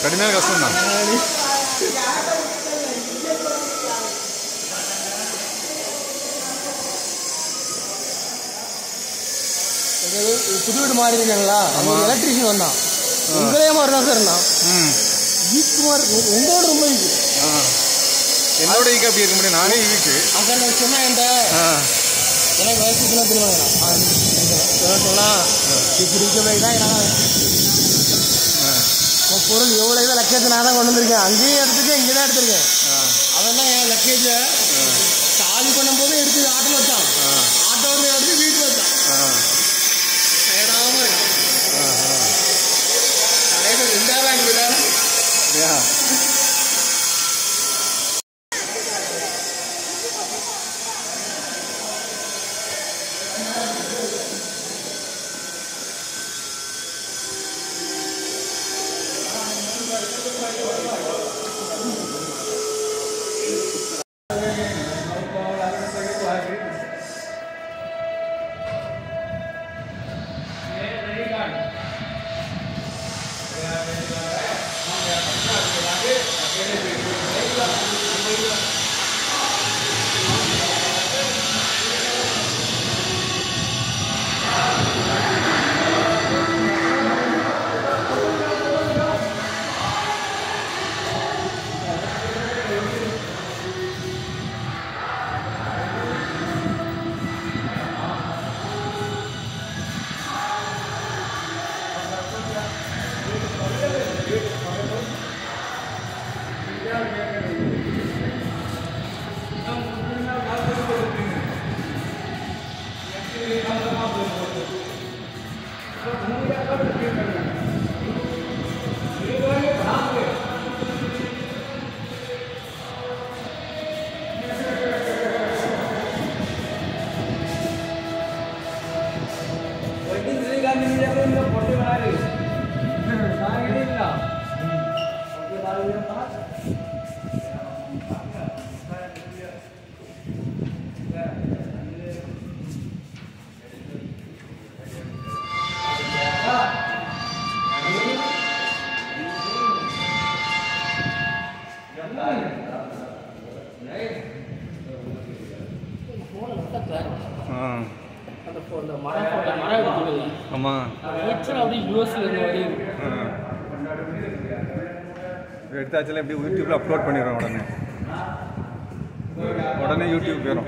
கடுமையான கஷ்டம் தான் புது வீடு மாறி இருக்காங்களா அவங்க எலக்ட்ரிஷியன் வந்தான் உங்களே மாதிரி தான் சார் நான் ம் ஈக்குமார் உங்களோட ரொம்ப ஈக்கு ஆ என்னோட ஈக்கு அப்படி இருக்க முடியும் நானே ஈக்கு அங்கே நான் சொன்னேன் என்கிட்ட ஆ எனக்கு வயசு சின்ன திரும்ப சொன்னா இப்படி இருக்க போய் தான் நான் உன் பொருள் எவ்வளோ இதை லக்கேஜ் நான் தான் கொண்டு வந்திருக்கேன் அங்கேயும் எடுத்துருக்கேன் இங்கே தான் எடுத்திருக்கேன் அவன் தான் என் லக்கேஜை காலி பண்ணும்போது எடுத்து ஆட்டோ வச்சான் ஆட்டோவில் எடுத்து வீட்டில் வச்சான் ஆ ஏடாம இருக்கான் கடைசியில் ரெண்டாவது வாங்கி விடாது யா ஆ அந்த pho- அந்த மரம் photo- மரம் எடுத்துக்கல ஆமாம் ஆக்சுவலாக அப்படியே யூஎஸ்ல இருந்து வரையும் எடுத்தாச்சுல எப்படி யூடியூப்ல அப்லோட் பண்ணிடுறோம் உடனே உடனே யூடியூப் போயிடும்